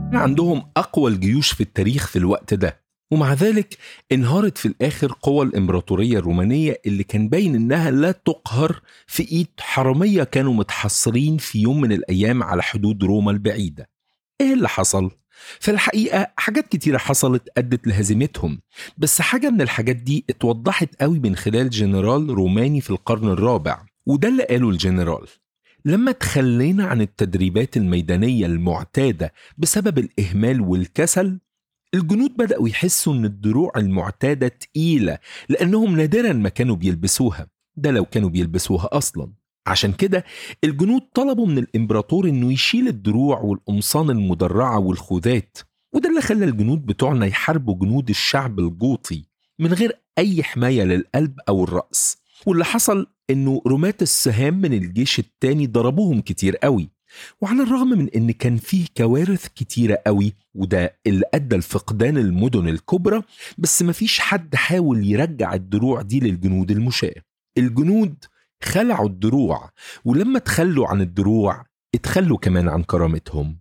كان عندهم أقوى الجيوش في التاريخ في الوقت ده ومع ذلك انهارت في الآخر قوى الإمبراطورية الرومانية اللي كان باين إنها لا تقهر في إيد حرامية كانوا متحصرين في يوم من الأيام على حدود روما البعيدة إيه اللي حصل؟ في الحقيقة حاجات كتيرة حصلت أدت لهزيمتهم بس حاجة من الحاجات دي اتوضحت قوي من خلال جنرال روماني في القرن الرابع وده اللي قاله الجنرال لما تخلينا عن التدريبات الميدانية المعتادة بسبب الإهمال والكسل الجنود بدأوا يحسوا إن الدروع المعتادة تقيلة لأنهم نادرا ما كانوا بيلبسوها ده لو كانوا بيلبسوها أصلا عشان كده الجنود طلبوا من الإمبراطور إنه يشيل الدروع والقمصان المدرعة والخوذات وده اللي خلى الجنود بتوعنا يحاربوا جنود الشعب الجوطي من غير أي حماية للقلب أو الرأس واللي حصل إنه رماة السهام من الجيش التاني ضربوهم كتير قوي وعلى الرغم من ان كان فيه كوارث كتيرة قوي وده اللي ادى لفقدان المدن الكبرى بس مفيش حد حاول يرجع الدروع دي للجنود المشاة الجنود خلعوا الدروع ولما تخلوا عن الدروع اتخلوا كمان عن كرامتهم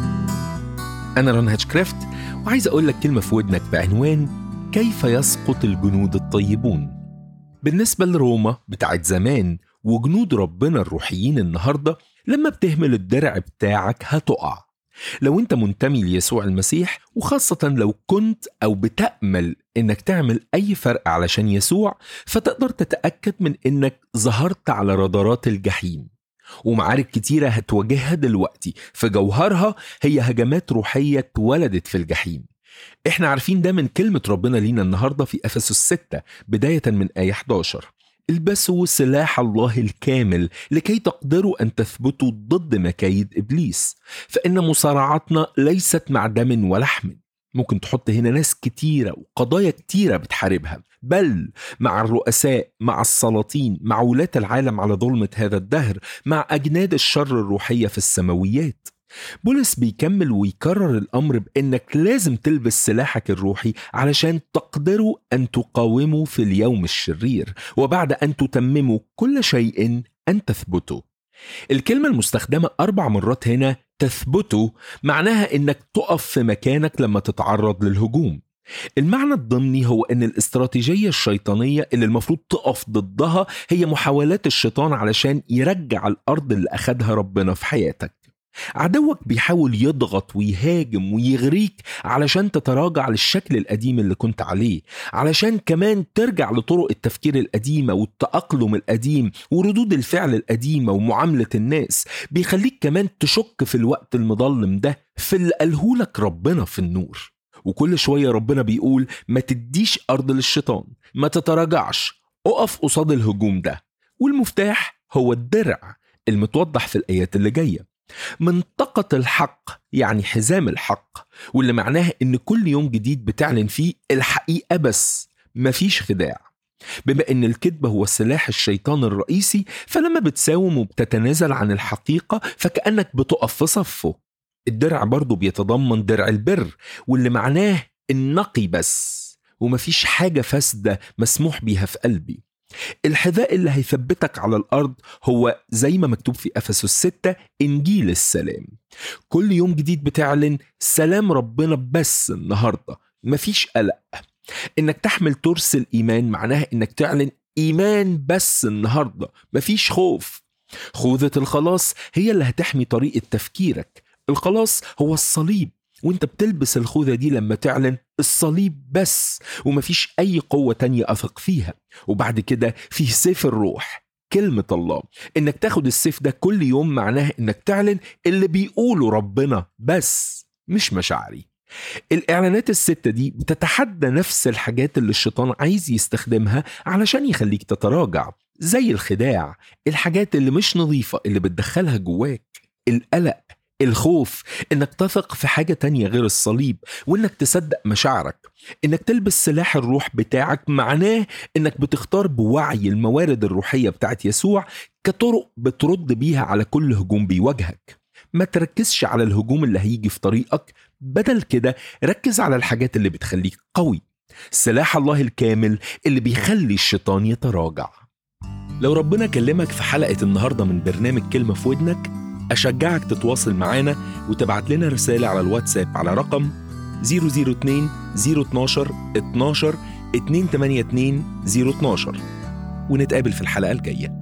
أنا ران هاتشكرافت وعايز أقول لك كلمة في ودنك بعنوان كيف يسقط الجنود الطيبون بالنسبة لروما بتاعت زمان وجنود ربنا الروحيين النهاردة لما بتهمل الدرع بتاعك هتقع لو انت منتمي ليسوع المسيح وخاصة لو كنت أو بتأمل إنك تعمل أي فرق علشان يسوع فتقدر تتأكد من إنك ظهرت على رادارات الجحيم ومعارك كتيرة هتواجهها دلوقتي في جوهرها هي هجمات روحية اتولدت في الجحيم احنا عارفين ده من كلمة ربنا لينا النهاردة في أفسس 6 بداية من آية 11 البسوا سلاح الله الكامل لكي تقدروا ان تثبتوا ضد مكايد ابليس فان مصارعتنا ليست مع دم ولحم ممكن تحط هنا ناس كتيرة وقضايا كتيرة بتحاربها بل مع الرؤساء مع السلاطين مع ولاة العالم على ظلمة هذا الدهر مع أجناد الشر الروحية في السماويات بولس بيكمل ويكرر الأمر بأنك لازم تلبس سلاحك الروحي علشان تقدروا أن تقاوموا في اليوم الشرير وبعد أن تتمموا كل شيء أن تثبتوا الكلمة المستخدمة أربع مرات هنا تثبتوا معناها إنك تقف في مكانك لما تتعرض للهجوم المعنى الضمني هو ان الاستراتيجيه الشيطانيه اللي المفروض تقف ضدها هي محاولات الشيطان علشان يرجع الارض اللي اخدها ربنا في حياتك عدوك بيحاول يضغط ويهاجم ويغريك علشان تتراجع للشكل القديم اللي كنت عليه علشان كمان ترجع لطرق التفكير القديمة والتأقلم القديم وردود الفعل القديمة ومعاملة الناس بيخليك كمان تشك في الوقت المظلم ده في اللي قالهولك ربنا في النور وكل شوية ربنا بيقول ما تديش أرض للشيطان ما تتراجعش اقف قصاد الهجوم ده والمفتاح هو الدرع المتوضح في الآيات اللي جايه منطقة الحق يعني حزام الحق واللي معناها ان كل يوم جديد بتعلن فيه الحقيقة بس مفيش خداع بما ان الكذب هو سلاح الشيطان الرئيسي فلما بتساوم وبتتنازل عن الحقيقة فكأنك بتقف في صفه الدرع برضه بيتضمن درع البر واللي معناه النقي بس ومفيش حاجة فاسدة مسموح بيها في قلبي الحذاء اللي هيثبتك على الأرض هو زي ما مكتوب في أفسس 6 إنجيل السلام كل يوم جديد بتعلن سلام ربنا بس النهاردة مفيش قلق إنك تحمل ترس الإيمان معناها إنك تعلن إيمان بس النهاردة مفيش خوف خوذة الخلاص هي اللي هتحمي طريقة تفكيرك الخلاص هو الصليب وانت بتلبس الخوذة دي لما تعلن الصليب بس ومفيش أي قوة تانية أثق فيها وبعد كده فيه سيف الروح كلمة الله إنك تاخد السيف ده كل يوم معناه إنك تعلن اللي بيقوله ربنا بس مش مشاعري الإعلانات الستة دي بتتحدى نفس الحاجات اللي الشيطان عايز يستخدمها علشان يخليك تتراجع زي الخداع الحاجات اللي مش نظيفة اللي بتدخلها جواك القلق الخوف انك تثق في حاجة تانية غير الصليب وانك تصدق مشاعرك انك تلبس سلاح الروح بتاعك معناه انك بتختار بوعي الموارد الروحية بتاعت يسوع كطرق بترد بيها على كل هجوم بيواجهك ما تركزش على الهجوم اللي هيجي في طريقك بدل كده ركز على الحاجات اللي بتخليك قوي سلاح الله الكامل اللي بيخلي الشيطان يتراجع لو ربنا كلمك في حلقة النهاردة من برنامج كلمة في ودنك أشجعك تتواصل معانا وتبعت لنا رسالة على الواتساب على رقم 002 012 12 282 012 ونتقابل في الحلقة الجاية